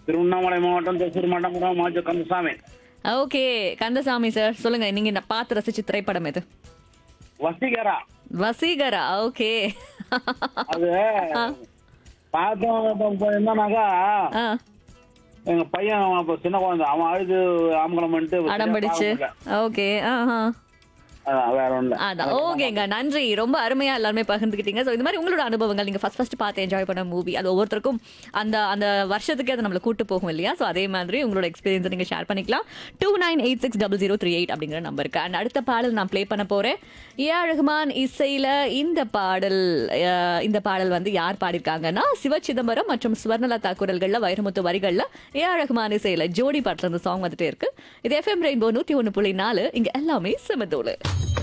திருவண்ணாமலை மாவட்டம் தசூர் மண்டபம் மாஜ கந்தசாமி ஓகே கந்தசாமி சார் சொல்லுங்க நீங்க என்ன பார்த்து ரசிச்ச திரைப்படம் எது வசீகரா வசீகரா ஓகே அது பார்த்தோம் இப்ப என்னன்னாக்கா ஆ எங்க பையன் அவன் அப்ப சின்ன குழந்தை அவன் அழுது ஆம்பளம் பண்ணிட்டு அடம் பிடிச்சு ஓகே ஆஹா அதான் வேற ஒண்ணு அதான் ஓகேங்க நன்றி ரொம்ப அருமையா எல்லாருமே பகிர்ந்துக்கிட்டீங்க ஸோ இந்த மாதிரி உங்களோட அனுபவங்கள் நீங்க ஃபர்ஸ்ட் ஃபர்ஸ்ட் பார்த்து என்ஜாய் பண்ண மூவி அது ஒவ்வொருத்தருக்கும் அந்த அந்த வருஷத்துக்கு அது நம்மளை கூட்டு போகும் இல்லையா ஸோ அதே மாதிரி உங்களோட எக்ஸ்பீரியன்ஸை நீங்க ஷேர் பண்ணிக்கலாம் two nine eight six double zero three eight அப்படிங்கிற நம்பருக்கு அண்ட் அடுத்த பாடல் நான் ப்ளே பண்ண போறேன் ஏ ரஹ்மான் இசையில இந்த பாடல் அஹ், இந்த பாடல் வந்து யார் பாடியிருக்காங்கன்னா சிவ சிதம்பரம் மற்றும் சுவர்ணலதா குரல்கள்ல வைரமுத்து வரிகள்ல ஏ ரஹ்மான் இசையில ஜோடி பாட்டுல இந்த சாங் வந்துட்டே இருக்கு இது எஃப்எம் ரெயின்போ நூத்தி ஒன்று புள்ளி நாலு இங்க எல்லாமே செமதோலு